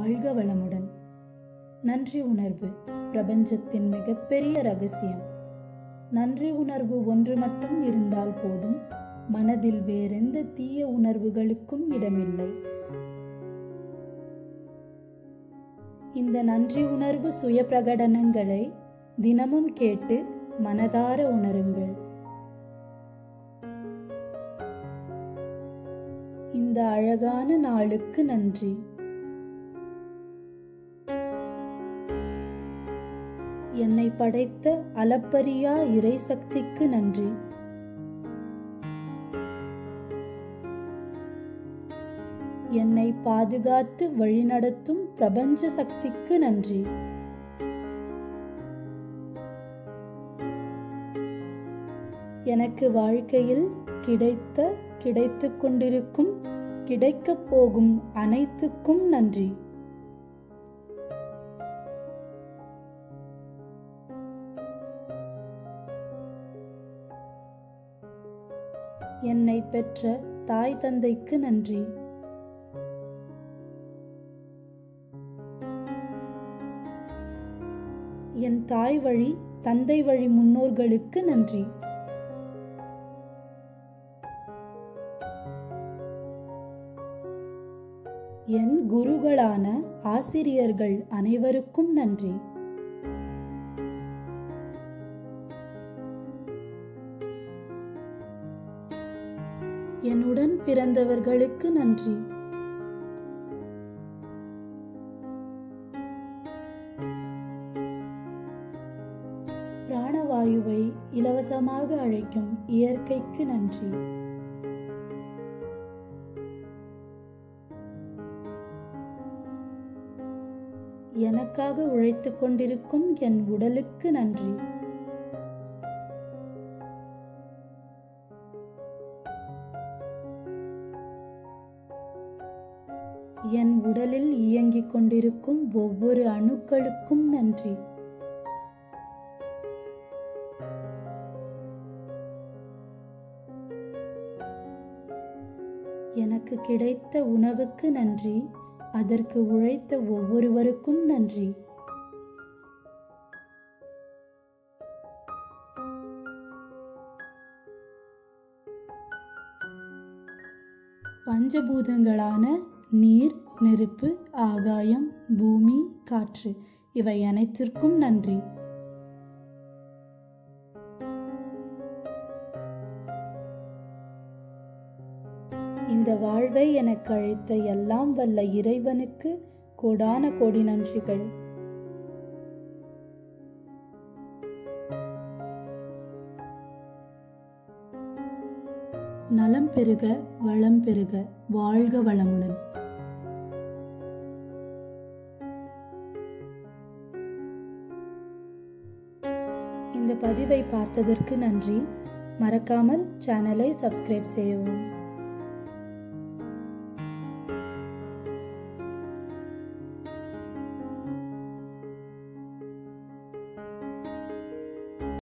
வாழ்க வளமுடன் நன்றி உணர்வு பிரபஞ்சத்தின் மிகப்பெரிய ரகசியம் நன்றி உணர்வு ஒன்று மட்டும் இருந்தால் போதும் மனதில் வேறெந்த தீய உணர்வுகளுக்கும் இடமில்லை இந்த நன்றி உணர்வு சுய பிரகடனங்களை தினமும் கேட்டு மனதார உணருங்கள் இந்த அழகான நாளுக்கு நன்றி என்னை படைத்த அளப்பரியா இறை சக்திக்கு நன்றி என்னை பாதுகாத்து வழிநடத்தும் பிரபஞ்ச சக்திக்கு நன்றி எனக்கு வாழ்க்கையில் கிடைத்த கிடைத்து கொண்டிருக்கும் கிடைக்கப் போகும் அனைத்துக்கும் நன்றி என்னை பெற்ற தாய் தந்தைக்கு நன்றி என் தாய் வழி தந்தை வழி முன்னோர்களுக்கு நன்றி என் குருகளான ஆசிரியர்கள் அனைவருக்கும் நன்றி என்னுடன் பிறந்தவர்களுக்கு நன்றி பிராணவாயுவை இலவசமாக அழைக்கும் இயற்கைக்கு நன்றி எனக்காக உழைத்து கொண்டிருக்கும் என் உடலுக்கு நன்றி என் உடலில் இயங்கிக் கொண்டிருக்கும் ஒவ்வொரு அணுக்களுக்கும் நன்றி எனக்கு கிடைத்த உணவுக்கு நன்றி அதற்கு உழைத்த ஒவ்வொருவருக்கும் நன்றி பஞ்சபூதங்களான நீர் நெருப்பு ஆகாயம் பூமி காற்று இவை அனைத்திற்கும் நன்றி இந்த வாழ்வை எனக்கு அழைத்த எல்லாம் வல்ல இறைவனுக்கு கோடான கோடி நன்றிகள் நலம் பெருக வளம் பெருக வாழ்க வளமுடன் இந்த பதிவை பார்த்ததற்கு நன்றி மறக்காமல் சேனலை சப்ஸ்கிரைப் செய்யவும்